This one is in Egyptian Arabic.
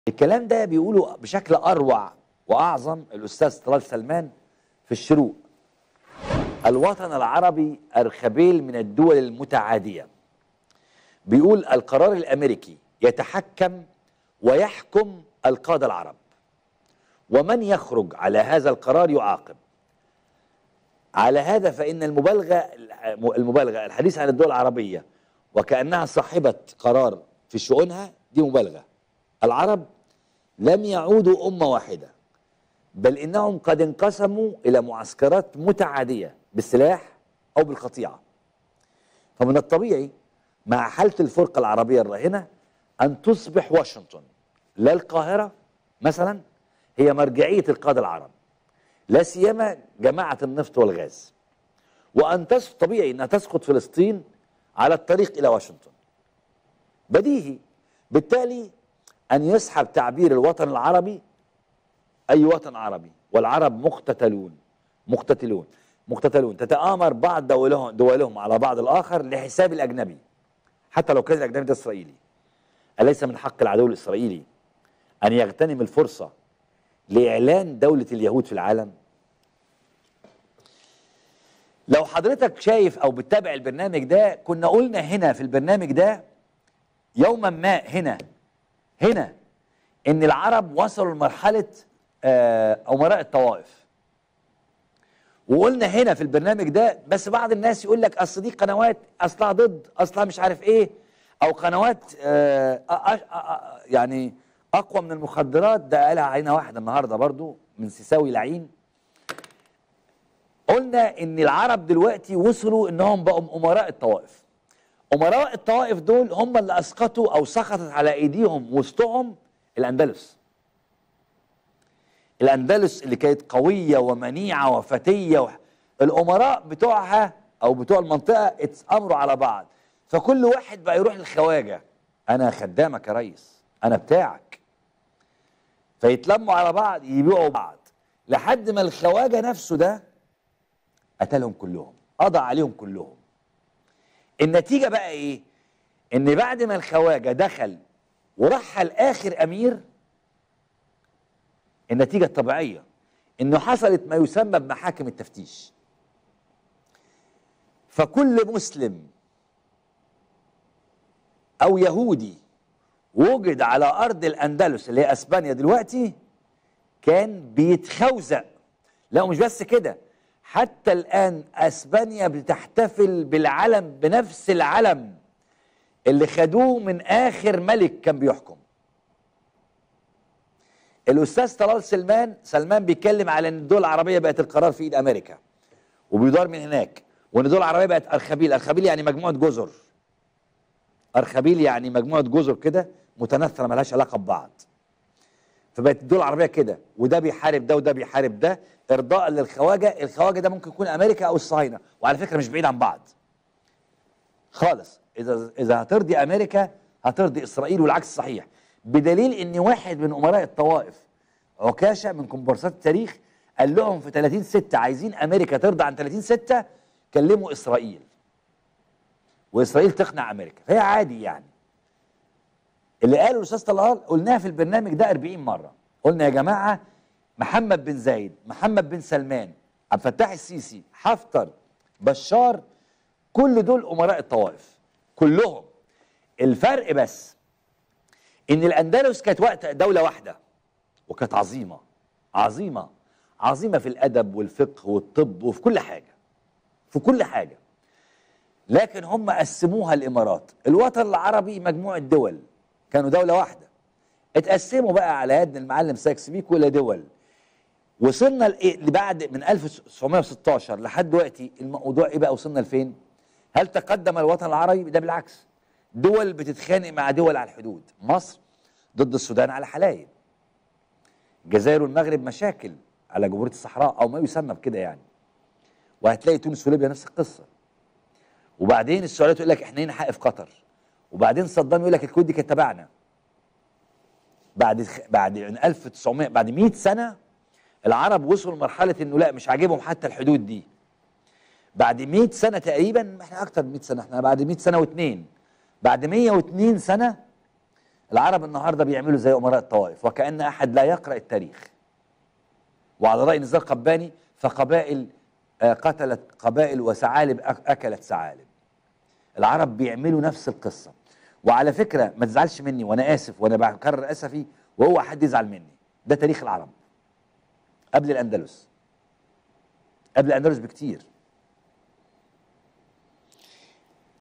الكلام ده بيقوله بشكل اروع واعظم الاستاذ طلال سلمان في الشروق الوطن العربي ارخبيل من الدول المتعاديه بيقول القرار الامريكي يتحكم ويحكم القاده العرب ومن يخرج على هذا القرار يعاقب على هذا فإن المبالغة المبالغة الحديث عن الدول العربية وكأنها صاحبة قرار في شؤونها دي مبالغة العرب لم يعودوا أمة واحدة بل إنهم قد انقسموا إلى معسكرات متعادية بالسلاح أو بالقطيعة فمن الطبيعي مع حالة الفرقة العربية الراهنة أن تصبح واشنطن لا القاهرة مثلا هي مرجعية القادة العرب لا سيما جماعة النفط والغاز وأن تس طبيعي أنها تسقط فلسطين على الطريق إلى واشنطن بديهي بالتالي أن يسحب تعبير الوطن العربي أي وطن عربي والعرب مقتتلون مقتتلون مقتتلون تتآمر بعض دولهم, دولهم على بعض الآخر لحساب الأجنبي حتى لو كان الأجنبي ده إسرائيلي أليس من حق العدو الإسرائيلي أن يغتنم الفرصة لإعلان دولة اليهود في العالم لو حضرتك شايف أو بتتابع البرنامج ده كنا قلنا هنا في البرنامج ده يوما ما هنا هنا إن العرب وصلوا لمرحلة آه، أمراء الطوائف وقلنا هنا في البرنامج ده بس بعض الناس يقول لك أصل دي قنوات أصلها ضد أصلها مش عارف إيه أو قنوات آه، آه، آه، آه، يعني اقوى من المخدرات ده قالها علينا واحد النهارده برضو من سيساوي لعين قلنا ان العرب دلوقتي وصلوا انهم بقوا امراء الطوائف امراء الطوائف دول هم اللي اسقطوا او سقطت على ايديهم وسطهم الاندلس الاندلس اللي كانت قويه ومنيعه وفتيه و... الامراء بتوعها او بتوع المنطقه اتامروا على بعض فكل واحد بقى يروح للخواجه انا خدامك يا ريس انا بتاعك فيتلموا على بعض يبيعوا بعض لحد ما الخواجه نفسه ده قتلهم كلهم قضى عليهم كلهم النتيجه بقى ايه ان بعد ما الخواجه دخل ورحل اخر امير النتيجه الطبيعيه انه حصلت ما يسمى بمحاكم التفتيش فكل مسلم او يهودي وجد على ارض الاندلس اللي هي اسبانيا دلوقتي كان بيتخوزق لا ومش بس كده حتى الان اسبانيا بتحتفل بالعلم بنفس العلم اللي خدوه من اخر ملك كان بيحكم الاستاذ طلال سلمان سلمان بيتكلم على ان الدول العربيه بقت القرار في ايد امريكا وبيدار من هناك وان الدول العربيه بقت ارخبيل ارخبيل يعني مجموعه جزر ارخبيل يعني مجموعه جزر كده متناثره ملهاش علاقه ببعض فبقت الدول العربيه كده وده بيحارب ده وده بيحارب ده ارضاء للخواجه الخواجه ده ممكن يكون امريكا او الصهاينه وعلى فكره مش بعيد عن بعض خالص اذا اذا هترضي امريكا هترضي اسرائيل والعكس صحيح بدليل ان واحد من امراء الطوائف عكاشه من كومبارسات التاريخ قال لهم في 30 6 عايزين امريكا ترضى عن 30 6 كلموا اسرائيل واسرائيل تقنع امريكا فهي عادي يعني اللي قاله الاستاذ طلال قلناها في البرنامج ده 40 مره قلنا يا جماعه محمد بن زايد محمد بن سلمان عبد الفتاح السيسي حفتر بشار كل دول امراء الطوائف كلهم الفرق بس ان الاندلس كانت وقت دوله واحده وكانت عظيمه عظيمه عظيمه في الادب والفقه والطب وفي كل حاجه في كل حاجه لكن هم قسموها الامارات الوطن العربي مجموعه دول كانوا دوله واحده اتقسموا بقى على يد المعلم ساكس بيكو الى دول وصلنا لايه بعد من 1916 لحد دلوقتي الموضوع ايه بقى وصلنا لفين هل تقدم الوطن العربي ده بالعكس دول بتتخانق مع دول على الحدود مصر ضد السودان على حلايب الجزائر والمغرب مشاكل على جمهوريه الصحراء او ما يسمى بكده يعني وهتلاقي تونس وليبيا نفس القصه وبعدين السعوديه تقول لك احنا هنا حق في قطر وبعدين صدام يقول لك الكويت دي كانت تبعنا بعد بعد من 1900 بعد 100 سنه العرب وصلوا لمرحله انه لا مش عاجبهم حتى الحدود دي بعد 100 سنه تقريبا احنا اكتر من 100 سنه احنا بعد 100 سنه واثنين بعد 102 سنه العرب النهارده بيعملوا زي امراء الطوائف وكان احد لا يقرا التاريخ وعلى راي نزار قباني فقبائل آه، قتلت قبائل وثعالب أك- اكلت ثعالب العرب بيعملوا نفس القصه وعلى فكره ما تزعلش مني وانا اسف وانا بكرر اسفي وهو حد يزعل مني ده تاريخ العرب قبل الاندلس قبل الاندلس بكتير